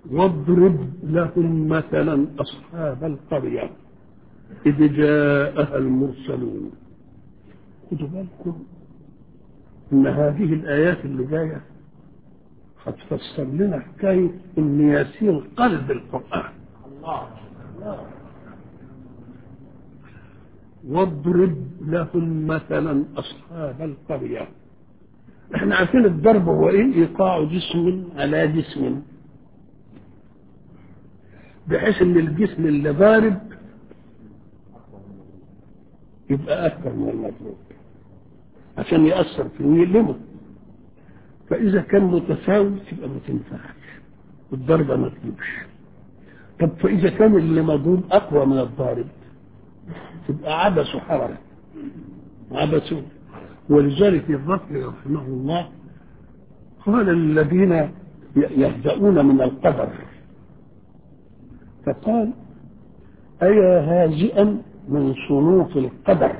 واضرب لهم مثلا أصحاب القرية إذ جاءها المرسلون خدوا بالكم إن هذه الآيات اللي جاية هتفسر لنا حكاية إن ياسين قلب القرآن واضرب لهم مثلا أصحاب القرية احنا عارفين الضرب هو ايه ايقاع جسم على جسم بحيث ان الجسم اللي ضارب يبقى اكثر من المضروب عشان ياثر في يلمه فاذا كان متساوي تبقى ما تنفعش والضربه ما تجيبش طب فاذا كان اللي مضروب اقوى من الضارب تبقى عبث حركه عبث ولذلك الرفل رحمه الله قال الذين يهزؤون من القدر فقال أيا هازئا من صنوف القدر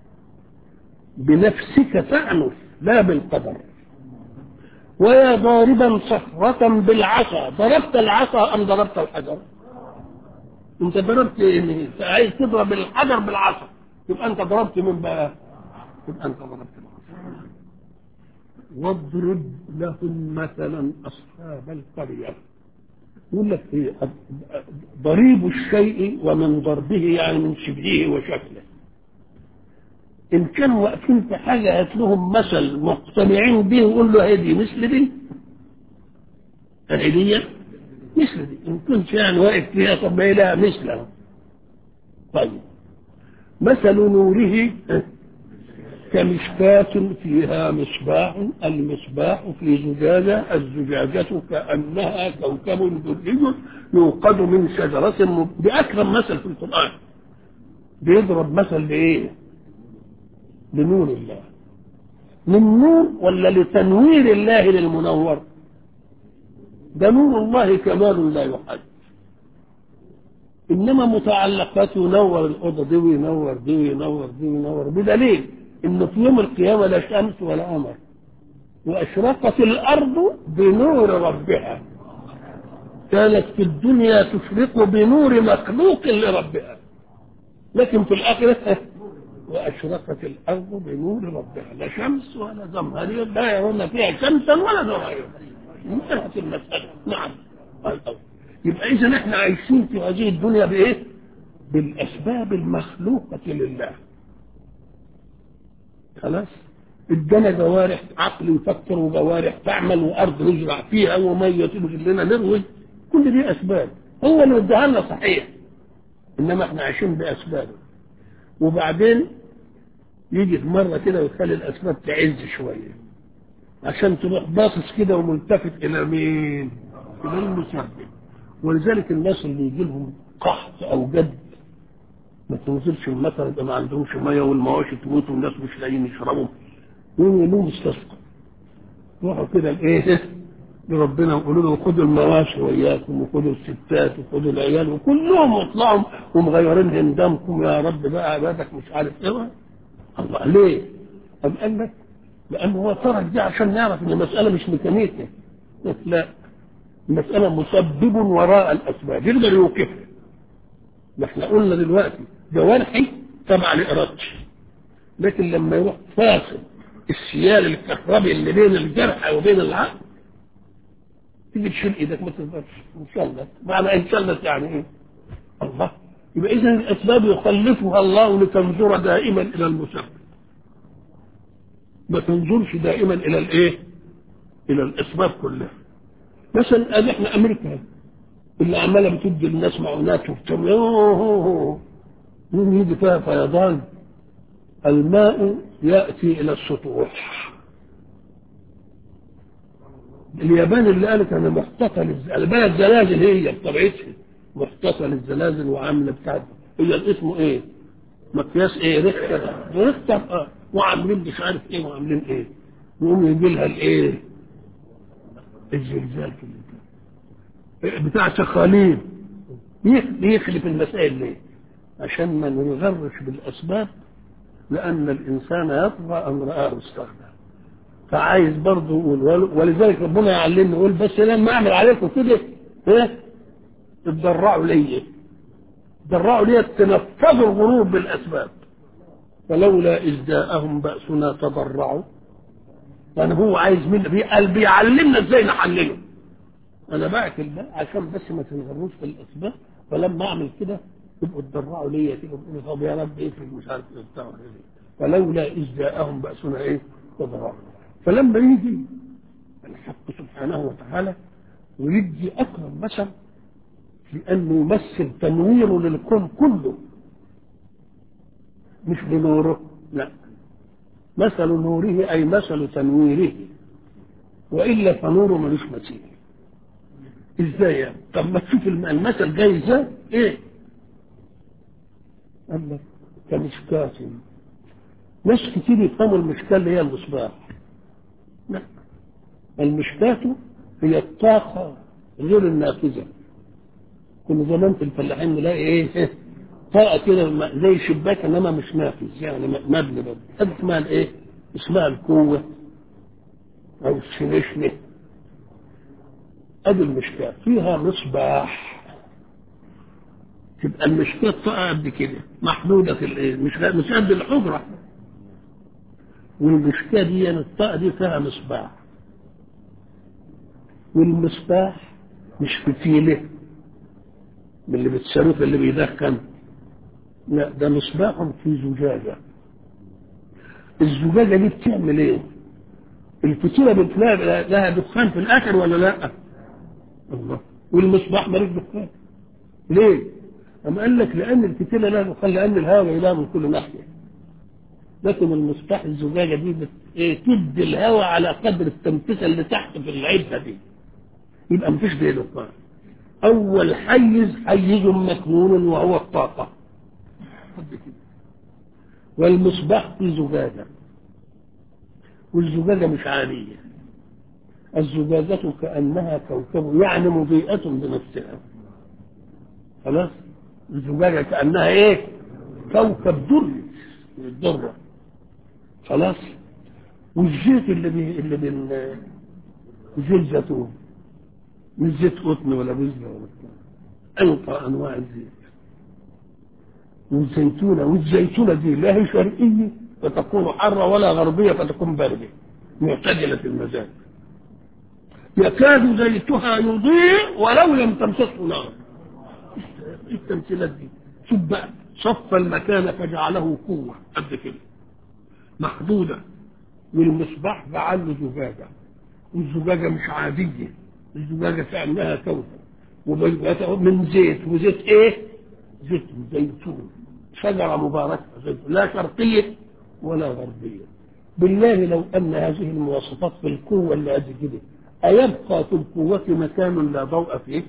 بنفسك تأنف لا بالقدر ويا ضاربا صخرة بالعصا ضربت العصا أم ضربت الحجر انت ضربت ايه عايز تضرب الحجر بالعصا يبقى انت ضربت من بقى يبقى انت ضربت العصا واضرب لهم مثلا اصحاب القريه يقول لك ايه ضريب الشيء ومن ضربه يعني من شبهه وشكله ان كانوا واقفين في حاجه هات لهم مثل مقتنعين به وقول له هذه مثل دي هديه مثل دي ان كنت يعني واقف فيها طب ما هي لها مثلها طيب مثل نوره كمشكاة فيها مصباح المصباح في زجاجة الزجاجة كأنها كوكب دري يوقد من شجرة مب... بأكرم مثل في القرآن بيضرب مثل لإيه؟ لنور الله للنور ولا لتنوير الله للمنور ده نور الله كمال لا يحد انما متعلقات ينور الاوضه دي وينور دي وينور دي وينور بدليل ان في يوم القيامه لا شمس ولا قمر واشرقت الارض بنور ربها كانت في الدنيا تشرق بنور مخلوق لربها لكن في الاخره واشرقت الارض بنور ربها لا شمس ولا قمر لا يرون فيها شمسا ولا زمهريرا انتهت المساله نعم يبقى اذا احنا عايشين في هذه الدنيا بايه بالاسباب المخلوقه لله خلاص ادانا جوارح عقل يفكر وجوارح تعمل وارض نزرع فيها وميه تنزل لنا نروي كل دي اسباب هو اللي اداها لنا صحيح انما احنا عايشين باسبابه وبعدين يجي في مره كده ويخلي الاسباب تعز شويه عشان تروح باصص كده وملتفت الى مين؟ الى المسبب ولذلك الناس اللي يجي لهم قحط او جد ما تنزلش المطر يبقى ما عندهمش ميه والمواشي تموت والناس مش لاقيين يشربوا يقولوا مستسقى روحوا كده لايه؟ لربنا ويقولوا له خدوا المواشي وياكم وخدوا الستات وخدوا العيال وكلهم يطلعوا ومغيرين هندامكم يا رب بقى عبادك مش عارف ايه الله ليه؟ أم قال لك لأنه هو ترك دي عشان نعرف إن المسألة مش ميكانيكية لا المسألة مسبب وراء الأسباب يقدر يوقفها ما احنا قلنا دلوقتي جوارحي تبع لإرادتي لكن لما يروح فاصل السيال الكهربي اللي بين الجرح وبين العقل تيجي تشيل ايدك ما تقدرش انشلت معنى انشلت يعني ايه؟ الله يبقى اذا الاسباب يخلفها الله لتنظر دائما الى المسبب ما تنظرش دائما الى الايه؟ الى الاسباب كلها مثلا قال احنا امريكا اللي عماله بتدي الناس معونات وبتعمل مين يجي فيها فيضان الماء ياتي الى السطوح اليابان اللي قالت انا محتفى البلد زلازل هي بطبيعتها محتفى للزلازل وعامله بتاعتها هي الاسم ايه؟ مقياس ايه؟ ريختر ريختر اه وعاملين مش عارف ايه وعاملين ايه يقوم يجي لها الايه؟ الزلزال في بتاع شخالين يخلف المسائل ليه؟ عشان ما ننغرش بالاسباب لان الانسان يطغى ان رآه استغنى فعايز برضه يقول ولذلك ربنا يعلمنا يقول بس لما اعمل عليكم كده ايه اتضرعوا ليه اتضرعوا ليه تنفذوا الغرور بالاسباب فلولا اذ جاءهم باسنا تضرعوا يعني هو عايز منا بي- قال بيعلمنا ازاي نحلله انا باكل ده عشان بس ما تنغروش في الاسباب فلما اعمل كده تبقوا تضرعوا ليا كده وتقولوا طب يا رب افرج مش عارف ايه بتاع ولا إيه. فلولا اذ جاءهم باسنا ايه تضرعوا فلما يجي الحق سبحانه وتعالى ويدي اكرم مثل لانه يمثل تنويره للكون كله مش بنوره لا مثل نوره اي مثل تنويره والا فنوره ملوش مثيل ازاي يعني طب ما تشوف الم- المثل جاي ازاي ايه قال لك كمشكاة ناس كتير يفهموا المشكاة اللي هي المصباح لا المشكاة هي الطاقة غير النافذة كنا زمان في الفلاحين نلاقي ايه طاقة كده م- زي شباك انما مش نافذ يعني م- مبني بس هذه اسمها الايه؟ اسمها القوة او الشنشنة ادي المشكاة فيها مصباح تبقى المشكاة طاقة قد كده محدودة في الايه؟ مش مش قد الحجرة والمشكاة دي يعني الطاقة دي فيها مصباح والمصباح مش فتيلة من اللي بتسالوه اللي بيدخن لا ده مصباح في زجاجة الزجاجة دي بتعمل ايه الفتيلة بتلاقي لها دخان في الاخر ولا لا الله والمصباح مالك دخان ليه أما قال لك لأن الفتيلة لها دخان لأن الهواء جاي لها من كل ناحية لكن المصباح الزجاجة دي بت... إيه تدي الهواء على قدر التنفيسة اللي تحت في العدة دي يبقى مفيش زي دخان أول حيز حيز مكنون وهو الطاقة قد كده. والمصباح في زجاجة والزجاجة مش عادية الزجاجة كأنها كوكب يعني مضيئة بنفسها خلاص الزجاجة كأنها ايه كوكب دري من الذرة خلاص والزيت اللي بي اللي بين زيت زيتون مش زيت قطن ولا بذرة ولا بتاع أنقى أنواع الزيت والزيتونة والزيتونة دي لا هي شرقية فتكون حارة ولا غربية فتكون باردة معتدلة المزاج يكاد زيتها يضيء ولو لم تمسسه نار ايه التمثيلات دي شوف بقى صف المكان فجعله قوة قد كده محدودة والمصباح جعل له زجاجة والزجاجة مش عادية الزجاجة كأنها كوكب وبيبقى من زيت وزيت ايه؟ زيت زيتون شجرة مباركة زيتون لا شرقية ولا غربية بالله لو أن هذه المواصفات في القوة اللي قد كده أيبقى في القوة مكان لا ضوء فيه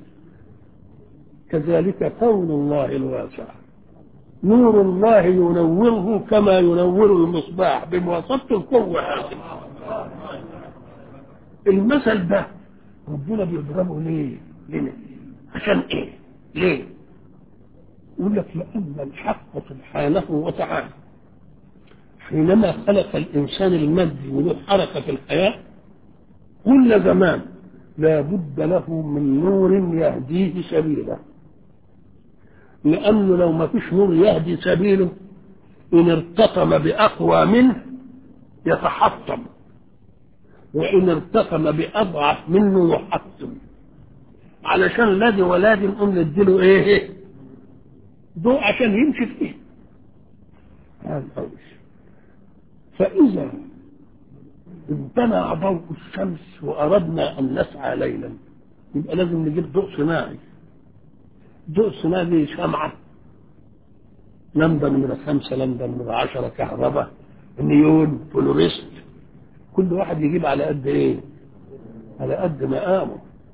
كذلك كون الله الواسع نور الله ينوره كما ينور المصباح بمواصفة القوة هذه المثل ده ربنا بيضربه ليه؟ ليه؟ عشان ايه؟ ليه؟ يقول لك لأن الحق سبحانه وتعالى حينما خلق الإنسان المادي وله حركة في الحياة كل زمان لا بد له من نور يهديه سبيله لأنه لو ما فيش نور يهدي سبيله إن ارتقم بأقوى منه يتحطم وإن ارتقم بأضعف منه يحطم علشان الذي ولاد نقوم نديله إيه ضوء عشان يمشي فيه هذا أول فإذا امتنع ضوء الشمس وأردنا أن نسعى ليلا يبقى لازم نجيب ضوء صناعي ضوء صناعي دي شمعة لمبة نمرة خمسة لمبة نمرة عشرة كهرباء نيون فلوريست كل واحد يجيب على قد ايه على قد مقامه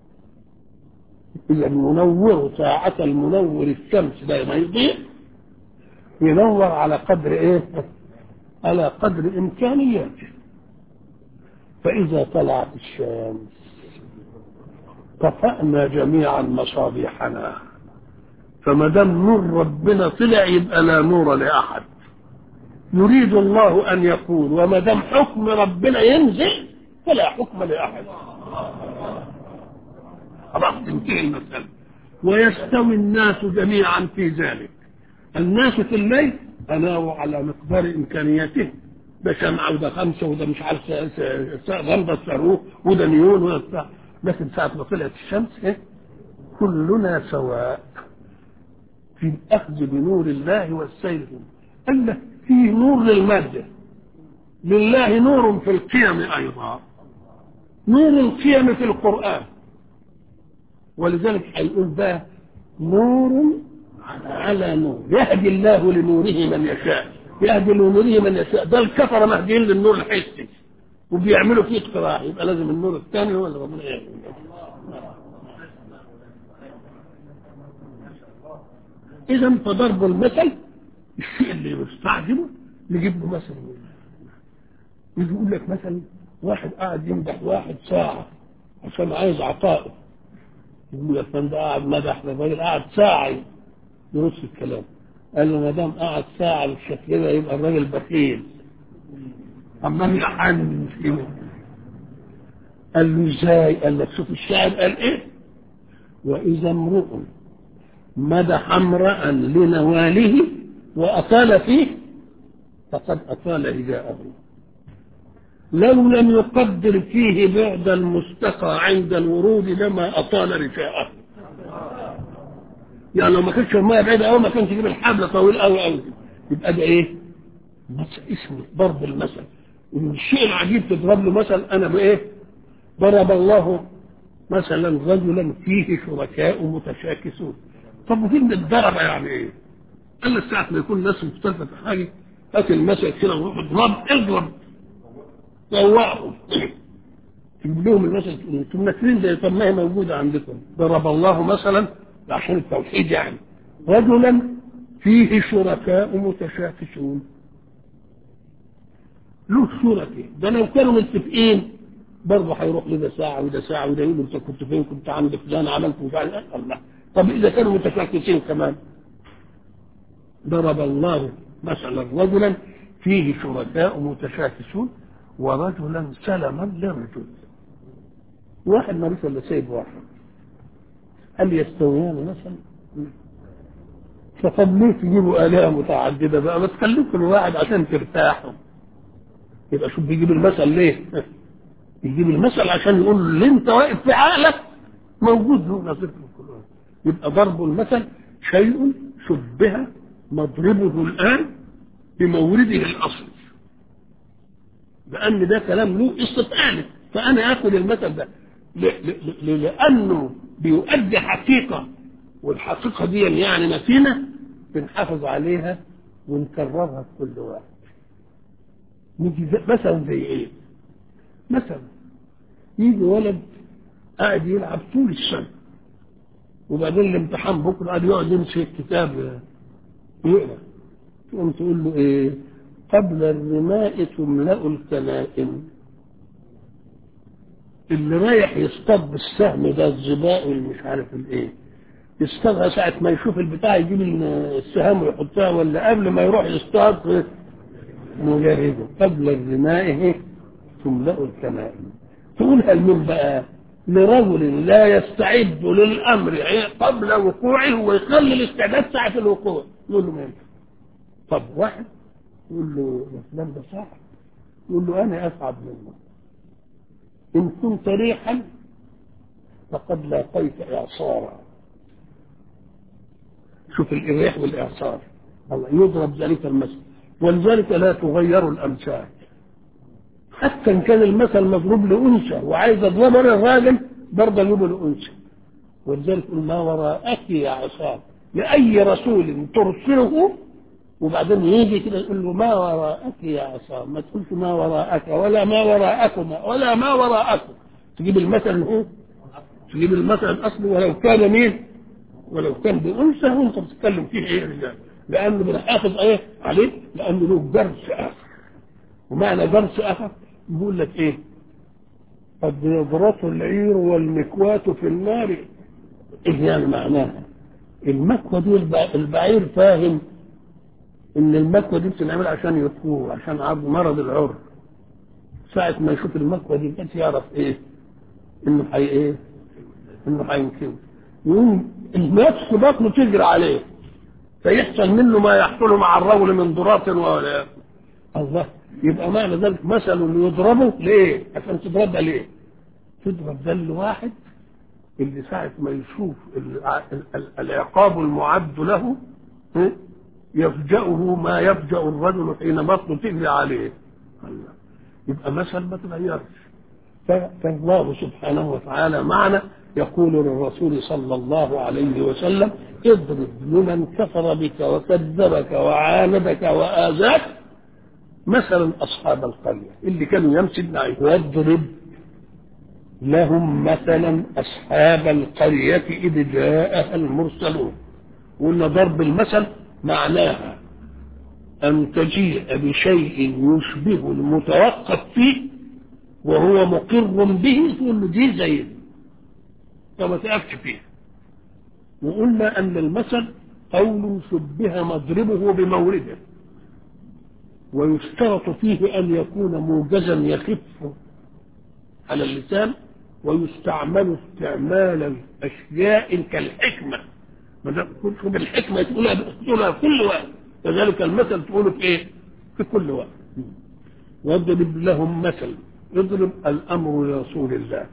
إذا المنور ساعة المنور الشمس ده ما يضيء ينور على قدر ايه على قدر امكانياته فاذا طلعت الشمس طفأنا جميعا مصابيحنا فما دام نور ربنا طلع يبقى لا نور لاحد يريد الله ان يقول وما دام حكم ربنا ينزل فلا حكم لاحد خلاص تنتهي المسألة ويستوي الناس جميعا في ذلك الناس في الليل أناوا على مقدار إمكانياتهم ده شمعة وده خمسة وده مش عارف غمضة صاروخ وده نيون وده بتاع لكن ساعة ما طلعت الشمس إيه؟ كلنا سواء في الأخذ بنور الله والسير قال لك في نور للمادة لله نور في القيم أيضا نور القيم في القرآن ولذلك هيقول بقى نور على نور يهدي الله لنوره من يشاء يهدي لنوره من يشاء ده الكفر مهديين للنور الحسي وبيعملوا فيه اختراع يبقى لازم النور الثاني هو اللي ربنا يعمل اذا فضرب المثل الشيء اللي يستعجبه نجيب له مثل يجي يقول لك مثلا واحد قاعد يمدح واحد ساعة عشان عايز عطائه يقول يا فندم ده قاعد مدح الراجل قاعد ساعة يرص الكلام قال له ما دام قعد ساعة بالشكل ده يبقى الراجل بخيل عمال يحن مسكينه قال له ازاي؟ قال لك شوف الشاعر قال ايه؟ واذا امرؤ مدح امرأ لنواله وأطال فيه فقد أطال هجاءه لو لم يقدر فيه بعد المستقى عند الورود لما أطال رجاءه يعني لو ما كانش المية بعيدة أوي ما كانش يجيب الحبل طويل أوي أوي يبقى ده إيه؟ مثل اسمه ضرب المثل الشيء العجيب تضرب له مثل أنا بإيه؟ ضرب الله مثلا رجلا فيه شركاء متشاكسون طب وكلمة ضرب يعني ايه؟ قال لك ساعة ما يكون الناس مختلفة في حاجة هات المثل كده وروح اضرب اضرب طوعهم تجيب لهم المثل انتم ناكرين زي طب ما هي موجودة عندكم ضرب الله مثلا عشان التوحيد يعني رجلا فيه شركاء متشاكسون له شركاء ده لو كانوا متفقين برضه هيروح لده ساعة وده ساعة وده يقول انت كنت فين كنت عندك ده انا عملت وفعل الله طب إذا كانوا متشاكسين كمان ضرب الله مثلا رجلا فيه شركاء متشاكسون ورجلا سلما لرجل واحد ما الا سايب واحد هل يستويان مثلا فطب ليه تجيبوا آلهة متعددة بقى ما تخليكم كل واحد عشان ترتاحوا يبقى شوف بيجيب المثل ليه يجيب المثل عشان يقول اللي انت واقف في عقلك موجود له نظير في القرآن يبقى ضرب المثل شيء شبه مضربه الآن بمورده الأصلي لأن ده كلام له استفعال فأنا آخذ المثل ده لأنه بيؤدي حقيقة والحقيقة دي يعني متينة بنحافظ عليها ونكررها في كل واحد نيجي مثلا زي ايه؟ مثلا يجي ولد قاعد يلعب طول السنة وبعدين الامتحان بكره قاعد يقعد يمسك كتاب يقرا تقوم تقول له ايه؟ قبل الرماء تملأ الكلائم اللي رايح يصطاد بالسهم ده الظباء والمش عارف الايه يصطادها ساعة ما يشوف البتاع يجيب السهام ويحطها ولا قبل ما يروح يصطاد مجاهده قبل الرماء تملأ الكلائم تقولها لمين بقى؟ لرجل لا يستعد للامر قبل وقوعه ويخلي الاستعداد ساعة الوقوع يقول له ما ينفع طب واحد يقول له يا فلان ده صعب يقول له انا اصعب منه ان كنت ريحا فقد لاقيت اعصارا شوف الريح والاعصار الله يضرب ذلك المثل ولذلك لا تغير الامثال حتى ان كان المثل مضروب لانثى وعايز اضربه للراجل برضه اجيبه لانثى ولذلك قل ما وراءك يا عصام لاي رسول ترسله وبعدين يجي كده يقول له ما وراءك يا عصام ما تقولش ما وراءك ولا ما وراءكما ولا ما وراءكم تجيب المثل هو تجيب المثل الاصلي ولو كان مين ولو كان بانثى وانت بتتكلم فيه ايه رجال لانه بنحافظ ايه عليه لانه له درس اخر ومعنى درس اخر بيقول لك ايه قد يضرط العير والمكوات في النار ايه يعني معناها المكوى دي البعير فاهم ان المكوى دي بتنعمل عشان يطفوه عشان عرض مرض العر ساعة ما يشوف المكوى دي بس يعرف ايه انه حي ايه انه هينكره يقوم النفس بطنه تجري عليه فيحصل منه ما يحصل مع الرجل من ضرات ولا الله يبقى معنى ذلك مثل يضربه ليه؟ عشان تضرب ليه؟ تضرب ده الواحد اللي ساعة ما يشوف العقاب المعد له يفجأه ما يفجأ الرجل حين بطنه تجري عليه الله يبقى مثل ما تغيرش فالله سبحانه وتعالى معنا يقول للرسول صلى الله عليه وسلم اضرب لمن كفر بك وكذبك وعاندك وآذاك مثلا أصحاب القرية اللي كانوا يمسكنا واضرب لهم مثلا أصحاب القرية إذ جاءها المرسلون وإن ضرب المثل معناها أن تجيء بشيء يشبه المتوقف فيه وهو مقر به تقول له دي زي دي فما تقفش فيه وقلنا أن المثل قول شبه مضربه بمورده ويشترط فيه أن يكون موجزا يخف على اللسان ويستعمل استعمال الأشياء كالحكمة ما دام كنت بالحكمة تقولها تقولها في كل وقت كذلك المثل تقوله في إيه؟ في كل وقت واضرب لهم مثل اضرب الأمر لرسول الله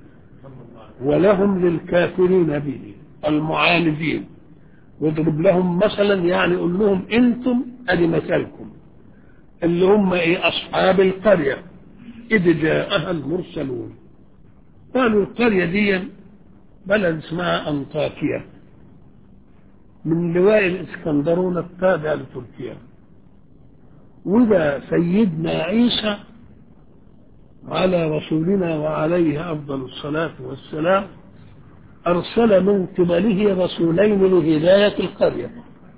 ولهم للكافرين به المعاندين واضرب لهم مثلا يعني قول لهم انتم ادي مثلكم اللي هم ايه اصحاب القريه اذ جاءها المرسلون قالوا القريه دي بلد اسمها انطاكيا من لواء الاسكندرون التابع لتركيا وده سيدنا عيسى على رسولنا وعليه افضل الصلاه والسلام أرسل من قبله رسولين لهداية القرية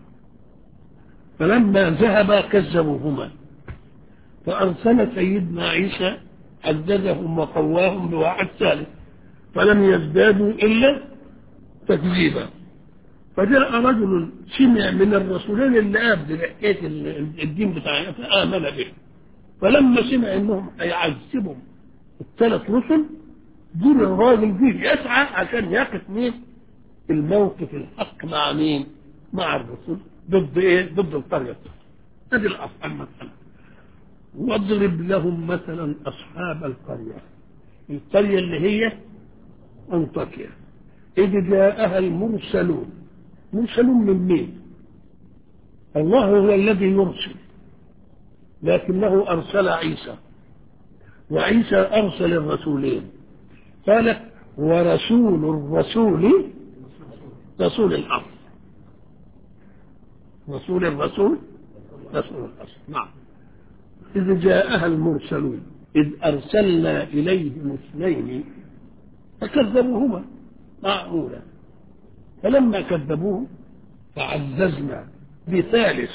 فلما ذهبا كذبوهما فأرسل سيدنا عيسى عززهم وقواهم بواحد ثالث فلم يزدادوا إلا تكذيبا فجاء رجل سمع من الرسولين اللي قابل حكاية الدين بتاعنا فآمن به فلما سمع انهم هيعذبهم الثلاث رسل دول الراجل جه يسعى عشان يقف مين الموقف الحق مع مين مع الرسل ضد ايه ضد القرية ادي المسألة واضرب لهم مثلا اصحاب القرية القرية اللي هي انطاكيا اذ جاءها المرسلون مرسلون من مين الله هو الذي يرسل لكنه ارسل عيسى وعيسى ارسل الرسولين قال ورسول الرسول رسول الأرض رسول الرسول رسول الأرض نعم إذ جاءها المرسلون إذ أرسلنا إليهم اثنين فكذبوهما معقولا فلما كذبوه فعززنا بثالث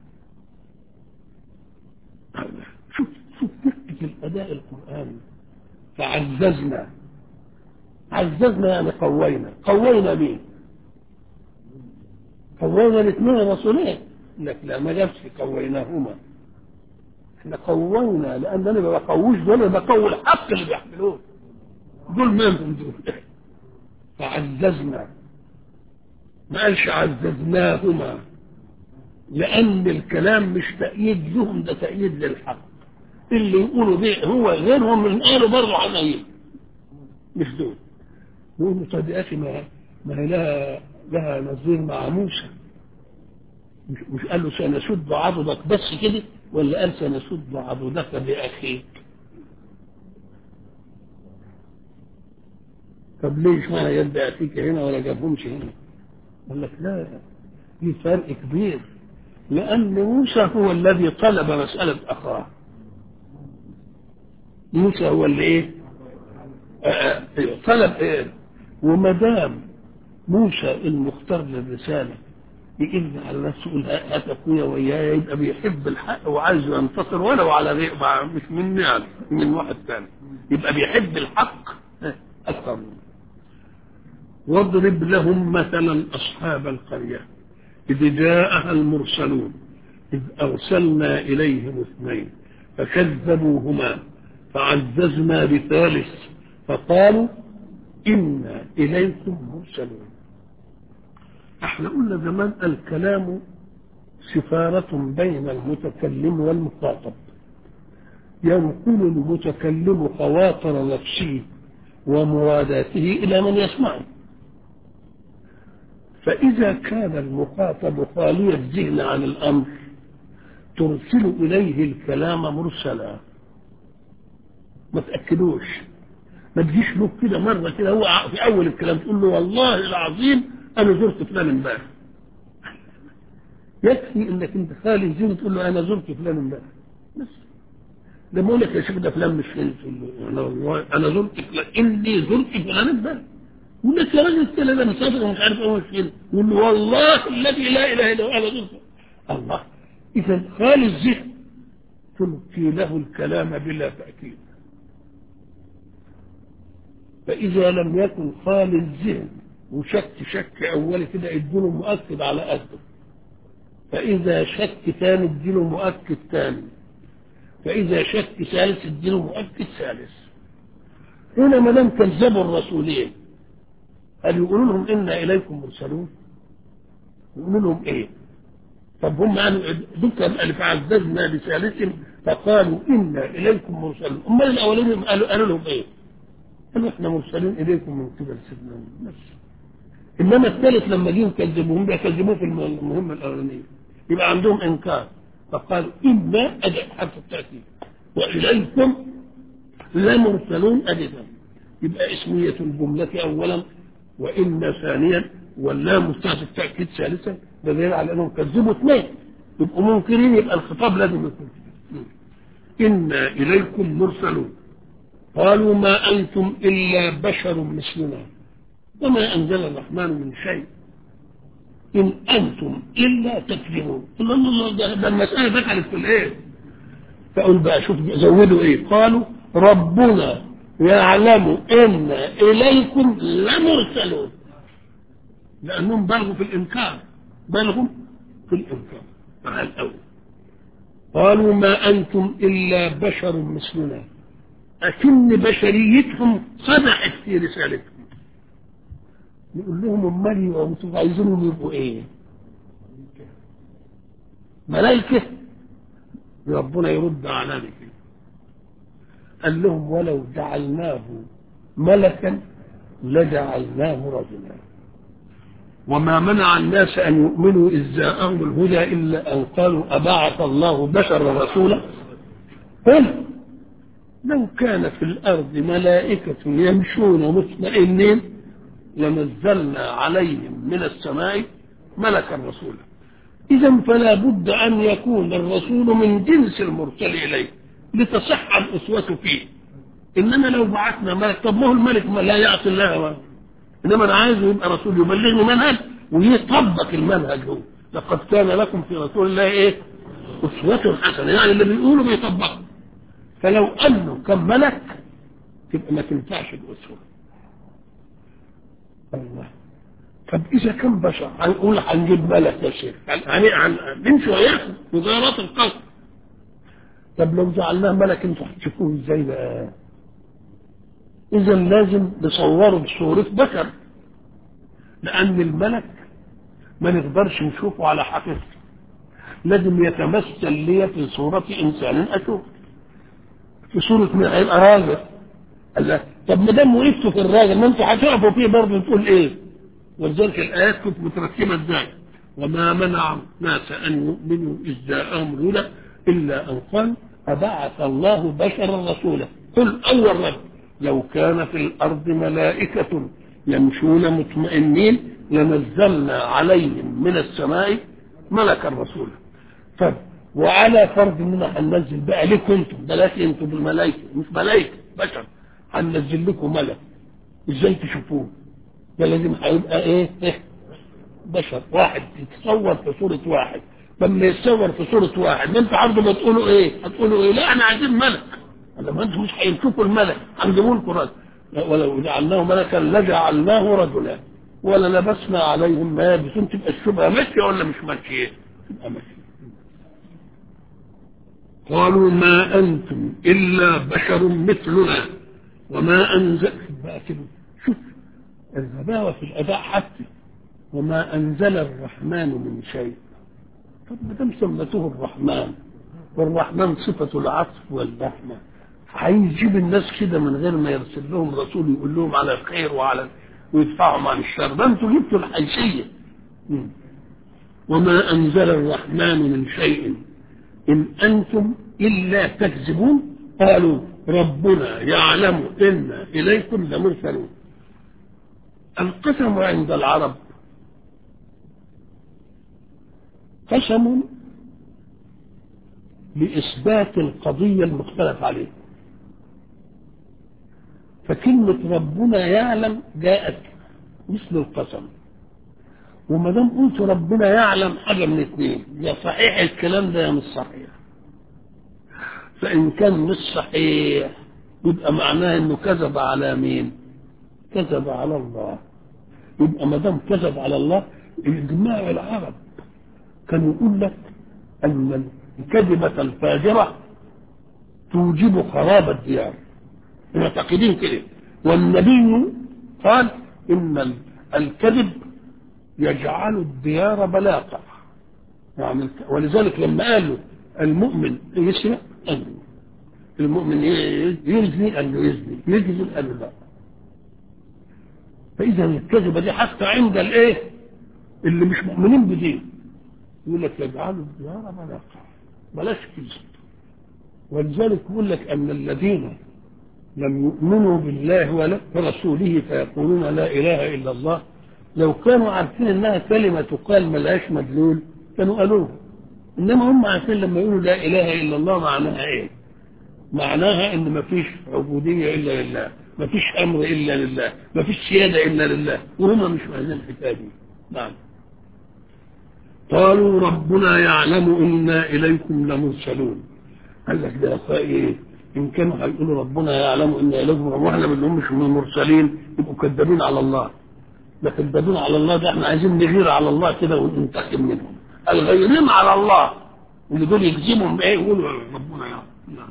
شوف شوف دقة الأداء القرآني فعززنا عززنا يعني قوينا قوينا مين قوينا الاثنين الرسولين لك لا ما جابش قويناهما احنا قوينا لان انا ما بقويش دول انا بقوي الحق اللي بيحملوه دول منهم دول فعززنا ما قالش عززناهما لان الكلام مش تأييد لهم ده تأييد للحق اللي يقولوا دي هو غيرهم من قالوا برضه عمليه مش دول يقولوا طب يا اخي ما ما هي لها لها نظير مع موسى مش, مش قال له سنشد عضدك بس كده ولا قال سنشد عضدك باخيك طب ليش ما يد اخيك هنا ولا جابهمش هنا قال لك لا في فرق كبير لان موسى هو الذي طلب مساله اخاه موسى هو اللي ايه آه طلب ايه وما دام موسى المختار للرساله يقل على نفسه يقول هات اخويا ويايا يبقى بيحب الحق وعايز ينتصر ولو على غير مش مني يعني من واحد ثاني يبقى بيحب الحق اكثر منه واضرب لهم مثلا اصحاب القريه اذ جاءها المرسلون اذ ارسلنا اليهم اثنين فكذبوهما فعززنا بثالث فقالوا إنا إليكم مرسلون احنا قلنا زمان الكلام سفارة بين المتكلم والمخاطب ينقل المتكلم خواطر نفسه ومراداته إلى من يسمعه فإذا كان المخاطب خالي الذهن عن الأمر ترسل إليه الكلام مرسلا ما تأكدوش ما تجيش له كده مرة كده هو في أول الكلام تقول له والله العظيم أنا زرت فلان امبارح يكفي إنك أنت خالي الذهن تقول له أنا زرت فلان امبارح بس لما أقول لك يا شيخ ده فلان مش فين تقول له أنا والله أنا زرت فلان إني زرت فلان امبارح يقول لك يا راجل كده ده مسافر ومش عارف ايه مش فين يقول له والله الذي لا اله الا هو انا زرت الله اذا خالي الذهن تلقي له الكلام بلا تاكيد فاذا لم يكن خالي الذهن وشك شك اولي كده اديله مؤكد على قده فاذا شك ثاني اديله مؤكد ثاني فاذا شك ثالث اديله مؤكد ثالث هنا ما دام كذبوا الرسولين قال يقولوا لهم انا اليكم مرسلون يقولوا لهم ايه طب هم قالوا ذكر اللي فعززنا بثالث فقالوا انا اليكم مرسلون امال الاولين قالوا قالوا لهم ايه قالوا احنا مرسلين اليكم من قبل سيدنا بس انما الثالث لما جيهم كذبوهم بيكذبوه في المهمه الاولانيه يبقى عندهم انكار فقالوا انا ادع حرف التاكيد واليكم لمرسلون ادفا يبقى اسميه الجمله اولا وإن ثانيا واللام مستهدف التأكيد ثالثا ده دليل على أنهم كذبوا اثنين يبقوا منكرين يبقى الخطاب لازم يكون إنا إليكم مرسلون قالوا ما أنتم إلا بشر مثلنا وما أنزل الرحمن من شيء إن أنتم إلا تكذبون الله الله ده, ده المسألة دخلت في الإيه فقل بقى شوف زودوا إيه قالوا ربنا يعلم ان اليكم لمرسلون لانهم بلغوا في الانكار بلغوا في الانكار مع الاول قالوا ما انتم الا بشر مثلنا اكن بشريتهم صدقت في رسالتهم نقول لهم امال وانتم عايزينهم يبقوا ايه ملائكه ربنا يرد على ذلك قال لهم ولو جعلناه ملكا لجعلناه رجلا وما منع الناس ان يؤمنوا اذ جاءهم الهدى الا ان قالوا ابعث الله بشرا رسولا قل لو كان في الارض ملائكه يمشون مطمئنين لنزلنا عليهم من السماء ملكا رسولا اذا فلا بد ان يكون الرسول من جنس المرسل اليه لتصح الأسوة فيه إنما لو بعثنا ملك طب ما هو الملك ما لا يعصي الله إنما أنا عايزه يبقى رسول يبلغني منهج ويطبق المنهج هو لقد كان لكم في رسول الله إيه أسوة حسنة يعني اللي بيقوله بيطبقه فلو أنه كان ملك تبقى ما تنفعش الأسوة الله طب إذا كان بشر هنقول هنجيب ملك يا شيخ يعني عن نمشي وياكم مغايرات القلب طب لو جعلناه ملك انتوا هتشوفوه ازاي بقى اذا لازم نصوره بصورة بشر لان الملك ما نقدرش نشوفه على حقيقته لازم يتمثل لي في صورة انسان اشوف في صورة من هيبقى راجل الله طب ما دام وقفتوا في الراجل ما انتوا هتقفوا فيه برضه تقول ايه ولذلك الايات كنت مترتبه ازاي وما منع الناس ان يؤمنوا اذ جاءهم الهدى الا ان قال أبعث الله بشرا رسولا قل أول رب لو كان في الأرض ملائكة يمشون مطمئنين لنزلنا عليهم من السماء ملكا رسولا طب وعلى فرض اننا هننزل بقى لكم انتم بلاش انتم بالملائكه مش ملائكه بشر هننزل لكم ملك ازاي تشوفوه ده لازم هيبقى ايه, إيه؟ بشر واحد يتصور في صوره واحد لما يتصور في صورة واحد ما انت عرضه ما تقولوا ايه هتقولوا ايه لا احنا عايزين ملك لما انتم مش هيشوفوا الملك هنجيبوا لكم رجل ولو جعلناه ملكا لجعلناه رجلا ولا لبسنا عليهم ما يلبسون تبقى الشبهه ماشيه ولا مش ماشيه؟ تبقى ماشيه قالوا ما انتم الا بشر مثلنا وما انزل بقى كده شوف الغباوة في الأداء حتى وما أنزل الرحمن من شيء طب ما دام سمته الرحمن والرحمن صفة العطف والرحمة هيجيب الناس كده من غير ما يرسل لهم رسول يقول لهم على الخير وعلى ويدفعهم عن الشر ده انتوا جبتوا الحيثية وما أنزل الرحمن من شيء إن أنتم إلا تكذبون قالوا ربنا يعلم إنا إليكم لمرسلون القسم عند العرب قسم لإثبات القضية المختلف عليها فكلمة ربنا يعلم جاءت مثل القسم وما دام قلت ربنا يعلم حاجة من اثنين يا صحيح الكلام ده يا مش صحيح فإن كان مش صحيح يبقى معناه إنه كذب على مين؟ كذب على الله يبقى ما دام كذب على الله إجماع العرب كان يقول لك أن الكذبة الفاجرة توجب خراب الديار معتقدين كده والنبي قال إن الكذب يجعل الديار بلاقة يعني ولذلك لما قالوا المؤمن يسرق قال له المؤمن يزني قال له يزني يكذب قال له لا فإذا الكذبة دي حتى عند الإيه اللي مش مؤمنين بدين يقول لك يجعلوا الديار بلاقة بلاش كذب ولذلك يقول لك أن الذين لم يؤمنوا بالله ولا برسوله فيقولون لا إله إلا الله لو كانوا عارفين انها كلمة تقال ملهاش مدلول كانوا قالوها انما هم عارفين لما يقولوا لا اله الا الله معناها ايه معناها ان ما فيش عبودية الا لله ما فيش امر الا لله ما فيش سيادة الا لله وهم مش فاهمين الحكاية دي نعم قالوا ربنا يعلم انا اليكم لمرسلون قال لك ده يا ايه ان كانوا هيقولوا ربنا يعلم انا اليكم واحنا بنقول مش من المرسلين يبقوا كذابين على الله ده كذابين على الله ده احنا عايزين نغير على الله كده وننتقم منهم الغيرين على الله اللي دول يجزمهم بايه يقولوا ربنا يعلم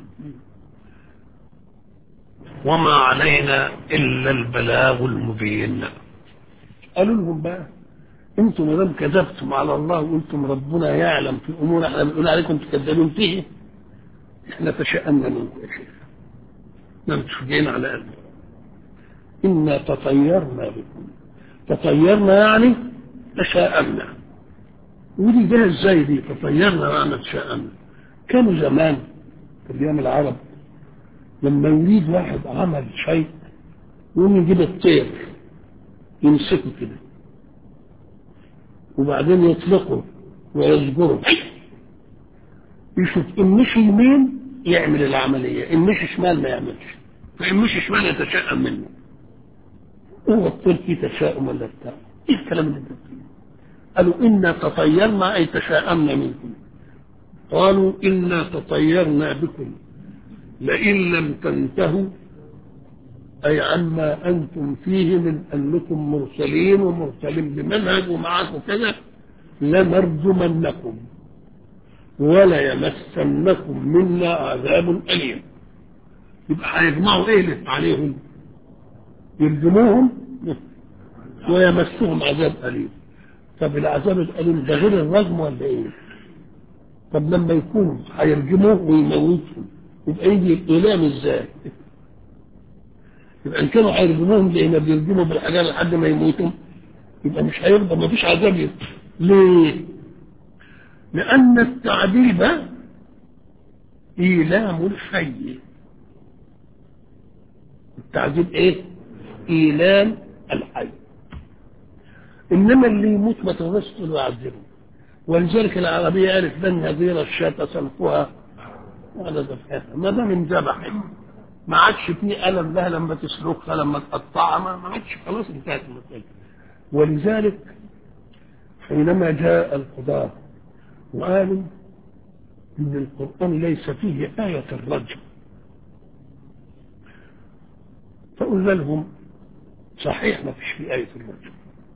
وما علينا الا البلاغ المبين قالوا لهم بقى انتم ما دام كذبتم على الله وقلتم ربنا يعلم في امور احنا بنقول عليكم تكذبون فيه احنا تشأمنا منكم يا شيخ ما انتوا جايين على قلبنا انا تطيرنا بكم تطيرنا يعني تشاءمنا ودي جايه ازاي دي تطيرنا يعني تشاءمنا كانوا زمان في ايام العرب لما يريد واحد عمل شيء يقوم يجيب الطير يمسكه كده وبعدين يطلقه ويزجره يشوف ان مشي يمين يعمل العمليه ان مشي شمال ما يعملش فان مشي شمال يتشائم منه هو الطير فيه تشاؤم ولا بتاع ايه الكلام اللي انت قالوا انا تطيرنا اي تشاءمنا منكم قالوا انا تطيرنا بكم لئن لم تنتهوا اي عما انتم فيه من انكم مرسلين ومرسلين بمنهج ومعاكم كذا لنرجمنكم ولا يمسنكم منا عذاب اليم يبقى هيجمعوا ايه عليهم يرجموهم ويمسهم عذاب أليم طب العذاب الأليم ده غير الرجم ولا إيه؟ طب لما يكون هيرجموه ويموتهم يبقى يجي الإيلام إزاي؟ يبقى إن كانوا هيرجموهم لأن بيرجموا بالحجار لحد ما يموتوا يبقى مش هيرضى ما فيش عذاب يبقى. ليه؟ لأن التعذيب إيلام الحي التعذيب إيه؟ إيلام الحي إنما اللي يموت ما تقدرش تقول يعذبه ولذلك العربية قالت لن نذير الشاة سلفها ولا ذبحها ما دام انذبحت ما عادش فيه ألم لها لما تسلخها لما تقطعها ما عادش خلاص انتهت المسألة ولذلك حينما جاء القضاة وقالوا إن القرآن ليس فيه آية الرجم فقلنا لهم صحيح ما فيش في آية الرجم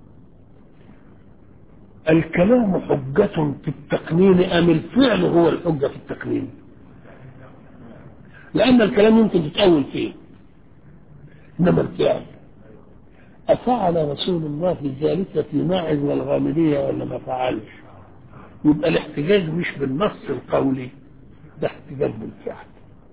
الكلام حجة في التقنين أم الفعل هو الحجة في التقنين لأن الكلام يمكن تتأول فيه إنما الفعل أفعل رسول الله ذلك في ماعز والغامدية ولا ما فعلش؟ يبقى الاحتجاج مش بالنص القولي ده احتجاج بالفعل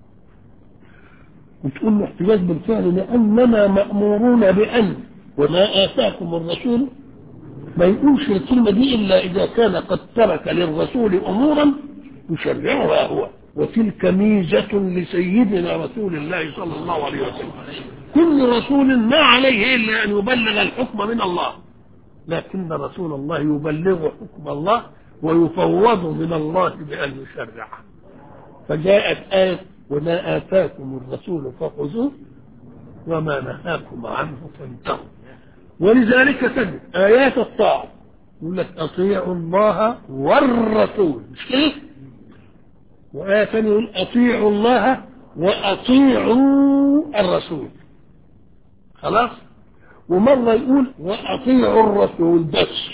وتقول له احتجاج بالفعل لأننا مأمورون بأن وما آتاكم الرسول ما يقولش الكلمة دي إلا إذا كان قد ترك للرسول أمورا يشرعها هو وتلك ميزة لسيدنا رسول الله صلى الله عليه وسلم كل رسول ما عليه إلا أن يبلغ الحكم من الله لكن رسول الله يبلغ حكم الله ويفوض من الله بأن يشرعه فجاءت آية وما آتاكم الرسول فخذوه وما نهاكم عنه فانتهوا ولذلك تجد آيات الطاعة يقول لك أطيعوا الله والرسول مش كده؟ وآية ثانية يقول أطيعوا الله وأطيعوا الرسول خلاص ومرة يقول وأطيعوا الرسول بس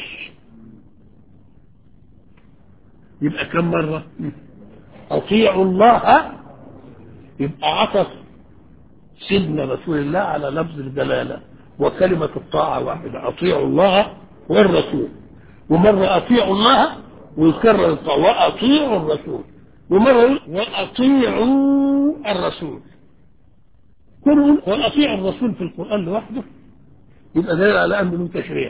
يبقى كم مرة أطيعوا الله يبقى عطف سيدنا رسول الله على لفظ الجلالة وكلمة الطاعة واحدة أطيعوا الله والرسول ومرة أطيعوا الله ويكرر الطاعة وأطيعوا الرسول ومرة يقول وأطيعوا الرسول كل يقول وأطيعوا الرسول في القرآن لوحده يبقى دليل على أنه من تشريع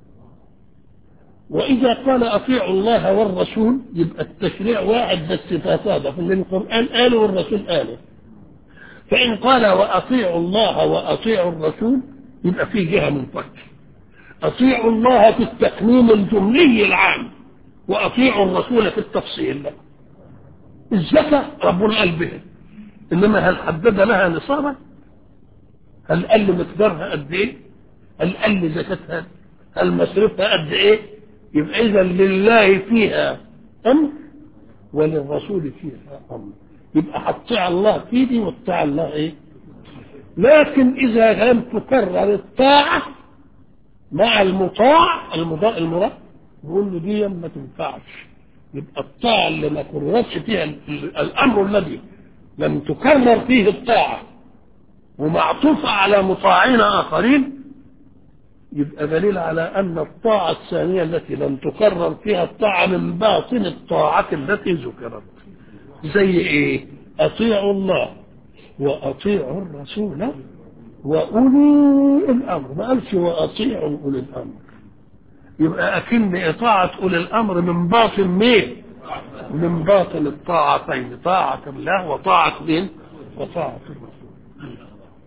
وإذا قال أطيعوا الله والرسول يبقى التشريع واحد بس تصادف اللي القرآن قاله والرسول قاله فإن قال وأطيعوا الله وأطيعوا الرسول يبقى في جهة من فك أطيعوا الله في التقنين الجملي العام وأطيعوا الرسول في التفصيل لا. الزكاة ربنا قال بها إنما هل حدد لها نصابا؟ هل قال مقدارها قد إيه؟ هل قال زكاتها؟ هل مصرفها قد إيه؟ يبقى إذا لله فيها أمر وللرسول فيها أمر يبقى هتطيع الله في دي وتطيع الله إيه؟ لكن إذا لم تكرر الطاعة مع المطاع المضاء المراد نقول له دي ما تنفعش يبقى الطاعة اللي ما كررتش فيها الأمر الذي لم تكرر فيه الطاعة ومعطوفة على مطاعين آخرين يبقى دليل على أن الطاعة الثانية التي لم تكرر فيها الطاعة من باطن الطاعة التي ذكرت زي إيه؟ أطيعوا الله وأطيعوا الرسول وأولي الأمر ما قالش وأطيعوا أولي الأمر يبقى أكن إطاعة أولي الأمر من باطن مين؟ من باطن الطاعتين طاعة الله وطاعة مين؟ وطاعة الرسول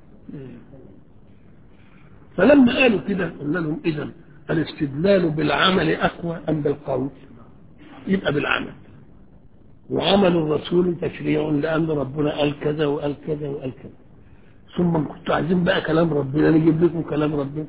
فلما قالوا كده قلنا لهم إذا الاستدلال بالعمل أقوى أم بالقول؟ يبقى بالعمل وعمل الرسول تشريع لأن ربنا قال كذا وقال كذا وقال كذا ثم كنتوا عايزين بقى كلام ربنا نجيب لكم كلام ربنا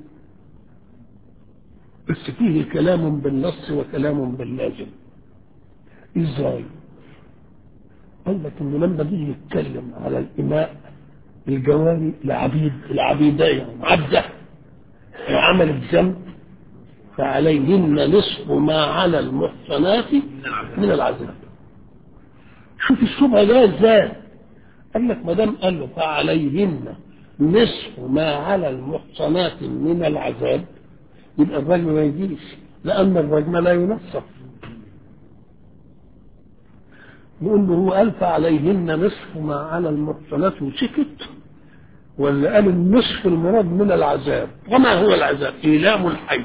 بس فيه كلام بالنص وكلام باللازم ازاي قال لك انه لما بيجي يتكلم على الاماء الجواري العبيد العبيدية عبده وعمل الذنب فعليهن نصف ما على المحصنات من العذاب شوف الشبهه ده ازاي قال لك ما دام قال له فعليهن نصف ما على المحصنات من العذاب يبقى الرجم ما يجيش لان الرجم لا ينصف نقول له هو قال فعليهن نصف ما على المحصنات وسكت ولا قال النصف المراد من العذاب وما هو العذاب ايلام الحي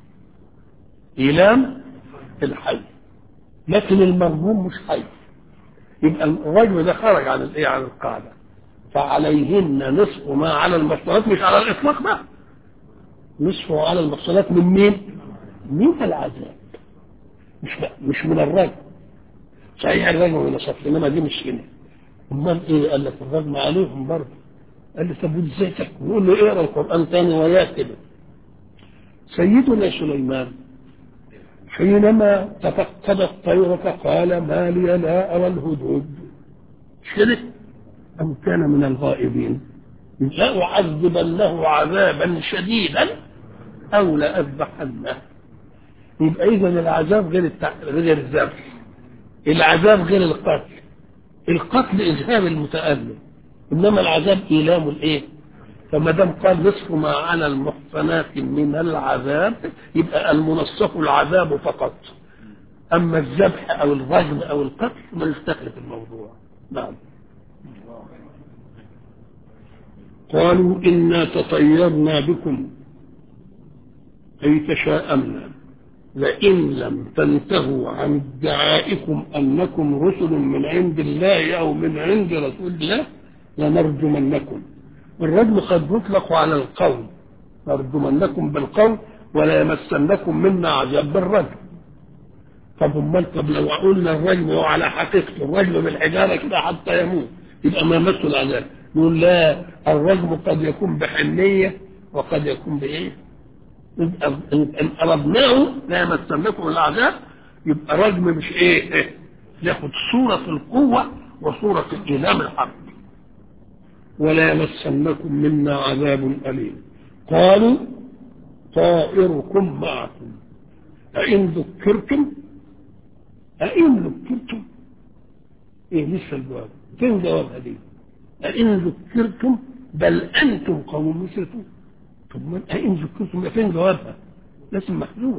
ايلام الحي لكن المرهوم مش حي يبقى الرجل ده خرج عن الايه عن القاعده فعليهن نصف ما على المحصنات مش على الاطلاق بقى نصف على المحصنات من مين؟ من العذاب مش بقى مش من الرجل صحيح الرجل من الصف انما دي مش هنا امال ايه قال لك الرجل عليهم برضه قال لي طب ازاي تحكم؟ نقول له اقرا القران تاني وياه كده سيدنا سليمان حينما تفقد الطير فقال ما لي لا أرى الهدهد شرك أم كان من الغائبين لأعذبنه عذابا شديدا أو لأذبحنه يبقى إذا العذاب غير التع... غير الذبح العذاب غير القتل القتل إذهاب المتألم إنما العذاب إيلام الإيه؟ فما دام قال نصف ما على المحصنات من العذاب يبقى المنصف العذاب فقط اما الذبح او الرجم او القتل ما يستخلف الموضوع نعم قالوا انا تطيرنا بكم اي تشاءمنا لئن لم تنتهوا عن ادعائكم انكم رسل من عند الله او من عند رسول الله لنرجمنكم الرجم قد يطلق على القول نرجمنكم بالقول ولا يمسنكم منا عذاب بالرجم طب امال طب لو قلنا الرجم هو على حقيقته الرجم بالحجاره كده حتى يموت يبقى ما مسه العذاب يقول لا الرجم قد يكون بحنيه وقد يكون بايه؟ يبقى ان اردناه لا يمسنكم العذاب يبقى رجم مش ايه, إيه؟ ياخد صوره القوه وصوره الايلام الحق ولا يمسنكم منا عذاب أليم قالوا طائركم معكم أئن ذكرتم أئن ذكرتم إيه لسه الجواب فين جواب هذه أئن ذكرتم بل أنتم قوم مسرفون طب من أئن ذكرتم فين جوابها لازم محذوف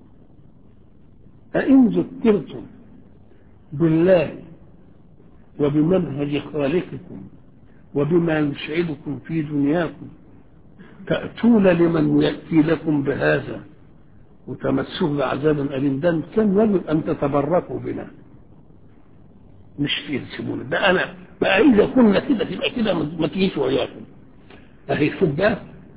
أئن ذكرتم بالله وبمنهج خالقكم وبما يسعدكم في دنياكم تأتون لمن يأتي لكم بهذا وتمسوه بعذاب أليم ده كان يجب أن تتبركوا بنا مش في تسيبونا ده أنا بقى إذا كنا كده تبقى كده ما تجيش وياكم أهي شوف ده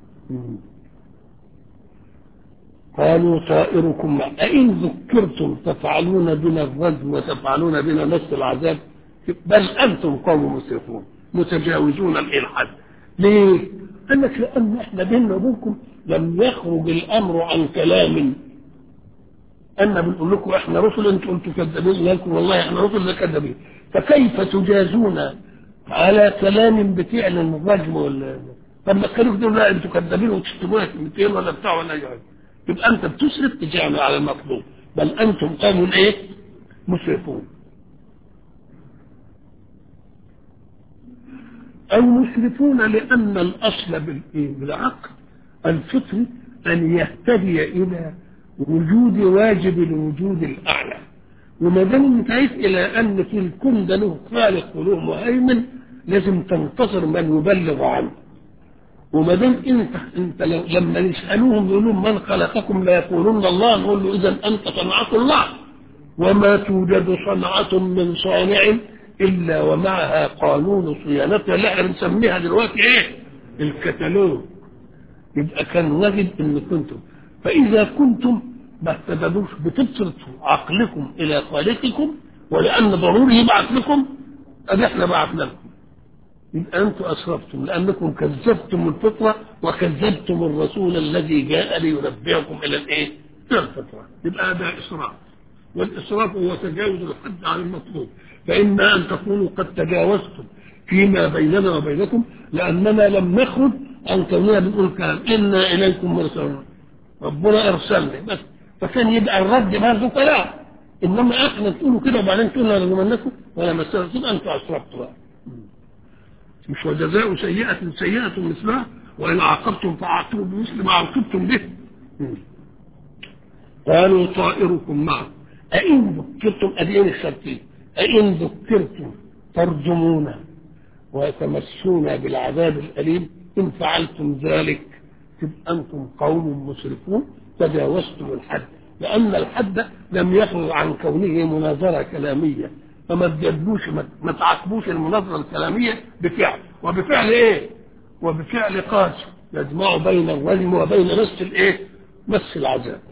قالوا طائركم مع أئن ذكرتم تفعلون بنا الرجم وتفعلون بنا نفس العذاب بل أنتم قوم مسرفون متجاوزون الإلحاد ليه؟ قال لك لأن احنا بيننا وبينكم لم يخرج الأمر عن كلام أنا بنقول لكم احنا رسل انتم انتم كذابين لكم والله احنا رسل كذابين فكيف تجازون على كلام بفعل الرجم ولا طب ما كانوا يقولوا لا انتم كذابين وتشتمونا كلمتين ولا بتاع ولا اي يبقى انت بتسرف تجامل على المطلوب بل انتم قوم ايه؟ مسرفون أو مسرفون لأن الأصل بالعقل الفطري أن يهتدي إلى وجود واجب الوجود الأعلى وما دام انت عايز إلى أن في الكون ده له خالق وله مهيمن لازم تنتصر من يبلغ عنه وما دام انت انت لو لما يسالوهم يقولون من خلقكم لا يقولون الله نقول له اذا انت صنعه الله وما توجد صنعه من صانع الا ومعها قانون صيانتها اللي احنا بنسميها دلوقتي ايه؟ الكتالوج يبقى كان واجب ان كنتم فاذا كنتم ما اهتدتوش بتبسطوا عقلكم الى خالقكم ولان ضروري يبعث لكم ادي احنا بعثنا لكم يبقى انتم اسرفتم لانكم كذبتم الفطره وكذبتم الرسول الذي جاء لينبهكم الى الايه؟ الى الفطره يبقى هذا اسراف والاسراف هو تجاوز الحد عن المطلوب فإما أن تكونوا قد تجاوزتم فيما بيننا وبينكم لأننا لم نخرج عن كوننا بنقول كلام إنا إليكم مرسلون ربنا أرسلنا بس فكان يبقى الرد برضه كلام إنما إحنا تقولوا كده وبعدين تقولوا لمنكم ولا مسألة تبقى أنتوا أسرفتوا بقى مش وجزاء سيئة سيئة مثلها وإن عاقبتم فعاقبوا بمثل ما عاقبتم به قالوا طائركم معكم أئن ذكرتم أدين الشرطين أئن ذكرتم ترجمون وتمسون بالعذاب الأليم إن فعلتم ذلك تبقى أنتم قوم مسرفون تجاوزتم الحد لأن الحد لم يخرج عن كونه مناظرة كلامية فما تجادلوش ما تعاقبوش المناظرة الكلامية بفعل وبفعل إيه؟ وبفعل قاسي يجمع بين الرجم وبين مس الإيه؟ مس العذاب